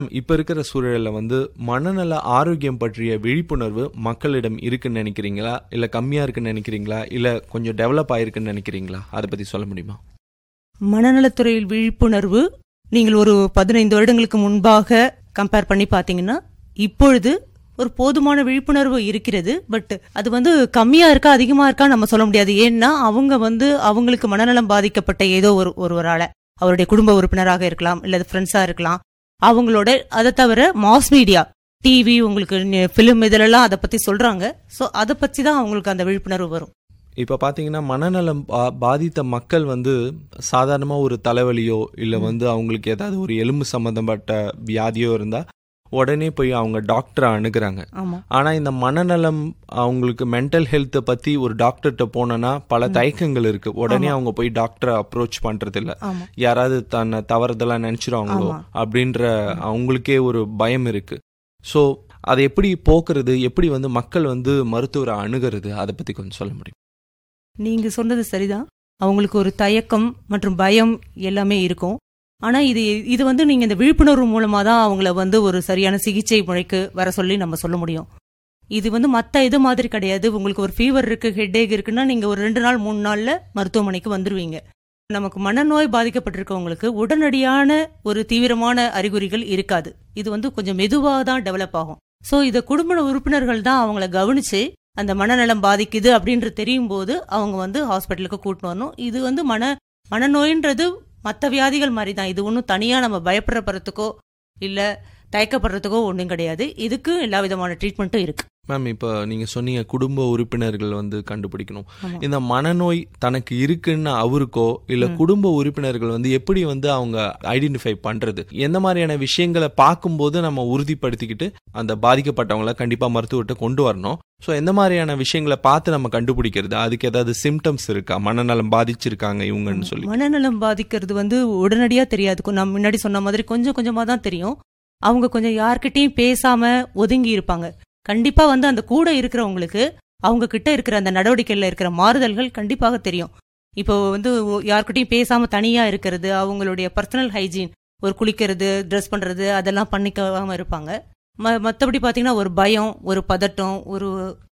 இப்ப இருக்கிற சூழல்ல வந்து மனநல ஆரோக்கியம் பற்றிய விழிப்புணர்வு மக்களிடம் இருக்குன்னு நினைக்கிறீங்களா இல்ல கம்மியா இருக்குன்னு நினைக்கிறீங்களா இல்ல கொஞ்சம் டெவலப் ஆயிருக்குன்னு நினைக்கிறீங்களா அதை பத்தி சொல்ல முடியுமா மனநலத்துறையில் விழிப்புணர்வு நீங்கள் ஒரு பதினைந்து வருடங்களுக்கு முன்பாக கம்பேர் பண்ணி பார்த்தீங்கன்னா இப்பொழுது ஒரு போதுமான விழிப்புணர்வு இருக்கிறது பட் அது வந்து கம்மியா இருக்கா அதிகமா இருக்கா நம்ம சொல்ல முடியாது ஏன்னா அவங்க வந்து அவங்களுக்கு மனநலம் பாதிக்கப்பட்ட ஏதோ ஒரு ஒருவரால அவருடைய குடும்ப உறுப்பினராக இருக்கலாம் இல்ல ஃப்ரெண்ட்ஸா இருக்கலாம் அவங்களோட அதை தவிர மாஸ் மீடியா டிவி உங்களுக்கு பிலிம் இதிலெல்லாம் அதை பத்தி சொல்றாங்க ஸோ அதை பத்தி தான் அவங்களுக்கு அந்த விழிப்புணர்வு வரும் இப்ப பாத்தீங்கன்னா மனநலம் பா- பாதித்த மக்கள் வந்து சாதாரணமா ஒரு தலைவலியோ இல்ல வந்து அவங்களுக்கு ஏதாவது ஒரு எலும்பு சம்பந்தப்பட்ட வியாதியோ இருந்தா உடனே போய் அவங்க டாக்டரை அணுகுறாங்க ஆமா ஆனா இந்த மனநலம் அவங்களுக்கு மென்டல் ஹெல்த்தை பத்தி ஒரு டாக்டர்கிட்ட போனோன்னா பல தயக்கங்கள் இருக்கு உடனே ஆமா. அவங்க போய் டாக்டரை அப்ரோச் பண்றது இல்ல ஆமா யாராவது தன்னை தவறுதலா நினைச்சிருவாங்களோ ஆமா. அப்படின்ற அவங்களுக்கே ஒரு பயம் இருக்கு ஸோ அதை எப்படி போக்குறது எப்படி வந்து மக்கள் வந்து மருத்துவரை அணுகிறது அதை பத்தி கொஞ்சம் சொல்ல முடியும் நீங்க சொன்னது சரிதான் அவங்களுக்கு ஒரு தயக்கம் மற்றும் பயம் எல்லாமே இருக்கும் ஆனா இது இது வந்து நீங்க இந்த விழிப்புணர்வு மூலமா தான் அவங்கள வந்து ஒரு சரியான சிகிச்சை முறைக்கு வர சொல்லி நம்ம சொல்ல முடியும் இது வந்து மத்த இது மாதிரி கிடையாது உங்களுக்கு ஒரு ஃபீவர் இருக்கு ஹெட்டேக் இருக்குன்னா நீங்க ஒரு ரெண்டு நாள் மூணு நாள்ல மருத்துவமனைக்கு வந்துருவீங்க நமக்கு மனநோய் பாதிக்கப்பட்டிருக்கவங்களுக்கு உடனடியான ஒரு தீவிரமான அறிகுறிகள் இருக்காது இது வந்து கொஞ்சம் மெதுவாக தான் டெவலப் ஆகும் ஸோ இதை குடும்ப உறுப்பினர்கள் தான் அவங்கள கவனிச்சு அந்த மனநலம் பாதிக்குது அப்படின்றது தெரியும் போது அவங்க வந்து ஹாஸ்பிட்டலுக்கு கூட்டிட்டு வரணும் இது வந்து மன மனநோயின்றது மற்ற வியாதிகள் மாதிரி தான் இது ஒன்றும் தனியாக நம்ம பயப்படுறதுக்கோ இல்லை தயக்கப்படுறதுக்கோ ஒன்றும் கிடையாது இதுக்கு எல்லா விதமான ட்ரீட்மெண்ட்டும் இருக்கு மேம் இப்போ நீங்க சொன்னீங்க குடும்ப உறுப்பினர்கள் வந்து கண்டுபிடிக்கணும் ஆமா. இந்த மனநோய் தனக்கு இருக்குன்னு அவருக்கோ இல்ல ம். குடும்ப உறுப்பினர்கள் வந்து எப்படி வந்து அவங்க ஐடென்டிஃபை பண்றது எந்த மாதிரியான விஷயங்களை பார்க்கும்போது நம்ம உறுதிப்படுத்திக்கிட்டு அந்த பாதிக்கப்பட்டவங்கள கண்டிப்பா மருத்துவர்கிட்ட கொண்டு வரணும் ஸோ எந்த மாதிரியான விஷயங்களை பார்த்து நம்ம கண்டுபிடிக்கிறது அதுக்கு ஏதாவது சிம்டம்ஸ் இருக்கா மனநலம் பாதிச்சிருக்காங்க இவங்கன்னு சொல்லி மனநலம் பாதிக்கிறது வந்து உடனடியா தெரியாது கொ- நான் முன்னாடி சொன்ன மாதிரி கொஞ்சம் கொஞ்சமா தான் தெரியும் அவங்க கொஞ்சம் யார்கிட்டயும் பேசாம ஒதுங்கி இருப்பாங்க கண்டிப்பா வந்து அந்த கூட இருக்கிறவங்களுக்கு அவங்க கிட்ட இருக்கிற அந்த நடவடிக்கையில இருக்கிற மாறுதல்கள் கண்டிப்பாக தெரியும் இப்போ வந்து ஒ- யார்கிட்டயும் பேசாம தனியா இருக்கிறது அவங்களுடைய பர்சனல் ஹைஜீன் ஒரு குளிக்கிறது ட்ரெஸ் பண்றது அதெல்லாம் பண்ணிக்காம இருப்பாங்க ம மற்றபடி பார்த்தீங்கன்னா ஒரு பயம் ஒரு பதட்டம் ஒரு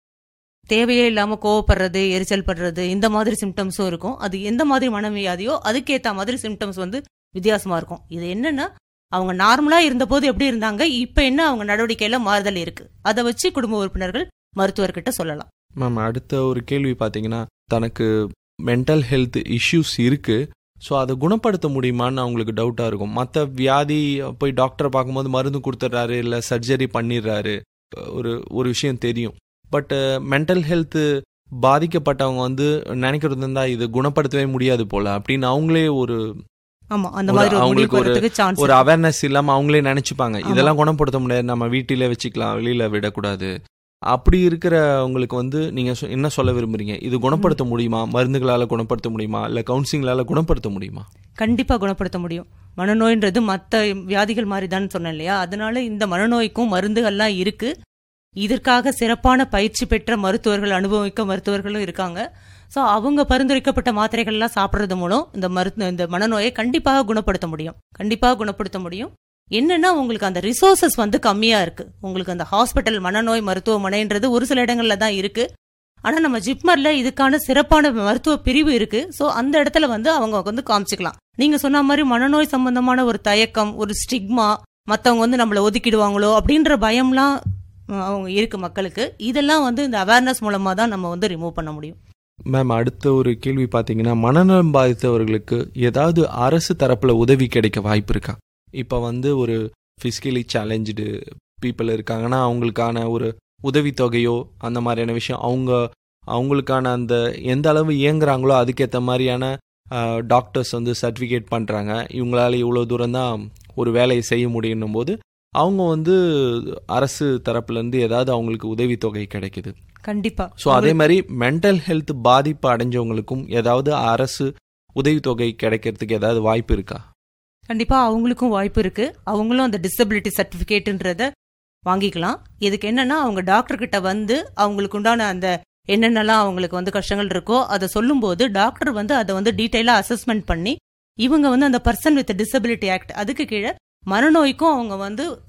தேவையே இல்லாம கோவப்படுறது எரிச்சல் படுறது இந்த மாதிரி சிம்டம்ஸும் இருக்கும் அது எந்த மாதிரி மனவியாதியோ அதுக்கேத்த மாதிரி சிம்டம்ஸ் வந்து வித்தியாசமா இருக்கும் இது என்னன்னா அவங்க நார்மலா இருந்தபோது எப்படி இருந்தாங்க இப்ப என்ன அவங்க நடவடிக்கையில மாறுதல் இருக்கு அதை வச்சு குடும்ப உறுப்பினர்கள் மருத்துவர்கிட்ட சொல்லலாம் மேம் அடுத்த ஒரு கேள்வி பார்த்தீங்கன்னா தனக்கு மென்டல் ஹெல்த் இஷ்யூஸ் இருக்கு ஸோ அதை குணப்படுத்த முடியுமான்னு அவங்களுக்கு டவுட்டாக இருக்கும் மற்ற வியாதி போய் டாக்டரை பார்க்கும்போது மருந்து கொடுத்துட்றாரு இல்லை சர்ஜரி பண்ணிடுறாரு ஒரு ஒரு விஷயம் தெரியும் பட் மென்டல் ஹெல்த் பாதிக்கப்பட்டவங்க வந்து நினைக்கிறது இருந்தா இது குணப்படுத்தவே முடியாது போல அப்படின்னு அவங்களே ஒரு ஆமா அந்த ஒரு- மாதிரி ஒரு அவங்களுக்கு முடிவு வரதுக்கு சான்ஸ் ஒரு அவேர்னஸ் இல்லாம அவங்களே நினைச்சுப்பாங்க ஆமா. இதெல்லாம் குணப்படுத்த முடியாது நம்ம வீட்டிலே வச்சுக்கலாம் வெளியில விடக்கூடாது அப்படி இருக்கிறவங்களுக்கு வந்து நீங்க சொ- என்ன சொல்ல விரும்புறீங்க இது குணப்படுத்த முடியுமா மருந்துகளால குணப்படுத்த முடியுமா இல்ல கவுன்சிலிங்கால குணப்படுத்த முடியுமா கண்டிப்பா குணப்படுத்த முடியும் மனநோய்ன்றது மற்ற வியாதிகள் மாதிரி தான் சொன்னேன் இல்லையா அதனால இந்த மனநோய்க்கும் மருந்துகள்லாம் இருக்கு இதற்காக சிறப்பான பயிற்சி பெற்ற மருத்துவர்கள் அனுபவிக்க மருத்துவர்களும் இருக்காங்க ஸோ அவங்க பரிந்துரைக்கப்பட்ட மாத்திரைகள்லாம் சாப்பிட்றது மூலம் இந்த மருத்து இந்த மனநோயை கண்டிப்பாக குணப்படுத்த முடியும் கண்டிப்பாக குணப்படுத்த முடியும் என்னன்னா உங்களுக்கு அந்த ரிசோர்சஸ் வந்து கம்மியா இருக்கு உங்களுக்கு அந்த ஹாஸ்பிட்டல் மனநோய் மருத்துவமனைன்றது ஒரு சில இடங்கள்ல தான் இருக்கு ஆனா நம்ம ஜிப்மர்ல இதுக்கான சிறப்பான மருத்துவ பிரிவு இருக்கு சோ அந்த இடத்துல வந்து அவங்க வந்து காமிச்சுக்கலாம் நீங்க சொன்ன மாதிரி மனநோய் சம்பந்தமான ஒரு தயக்கம் ஒரு ஸ்டிக்மா மத்தவங்க வந்து நம்மள ஒதுக்கிடுவாங்களோ அப்படின்ற பயம்லாம் அஹ், அவங்க இருக்கு மக்களுக்கு இதெல்லாம் வந்து இந்த அவேர்னஸ் மூலமா தான் நம்ம வந்து ரிமூவ் பண்ண முடியும் மேம் அடுத்த ஒரு கேள்வி பாத்தீங்கன்னா மனநலம் பாதித்தவர்களுக்கு ஏதாவது அரசு தரப்புல உதவி கிடைக்க வாய்ப்பு இருக்கா இப்ப வந்து ஒரு பிசிக்கலி சேலஞ்சு பீப்புள் இருக்காங்கன்னா அவங்களுக்கான ஒரு உதவித்தொகையோ அந்த மாதிரியான விஷயம் அவங்க அவங்களுக்கான அந்த எந்த அளவு இயங்குறாங்களோ அதுக்கேற்ற மாதிரியான டாக்டர்ஸ் வந்து சர்டிஃபிகேட் பண்ணுறாங்க இவங்களால இவ்வளோ தூரம் தான் ஒரு வேலையை செய்ய முடியும் போது அவங்க வந்து அரசு தரப்புலேருந்து ஏதாவது அவங்களுக்கு உதவித்தொகை கிடைக்குது கண்டிப்பா ஸோ அதே மாதிரி மென்டல் ஹெல்த் பாதிப்பு அடைஞ்சவங்களுக்கும் ஏதாவது அரசு உதவித்தொகை கிடைக்கிறதுக்கு ஏதாவது வாய்ப்பு இருக்கா கண்டிப்பா அவங்களுக்கும் வாய்ப்பு இருக்கு அவங்களும் அந்த டிசபிலிட்டி சர்டிபிகேட்ன்றத வாங்கிக்கலாம் இதுக்கு என்னன்னா அவங்க டாக்டர் கிட்ட வந்து அவங்களுக்கு உண்டான அந்த என்னென்னலாம் அவங்களுக்கு வந்து கஷ்டங்கள் இருக்கோ அதை சொல்லும்போது டாக்டர் வந்து அதை வந்து டீட்டெயிலாக அசஸ்மெண்ட் பண்ணி இவங்க வந்து அந்த பர்சன் வித் டிசபிலிட்டி ஆக்ட் அதுக்கு கீழே மனநோய்க்கும் அவங்க வந்து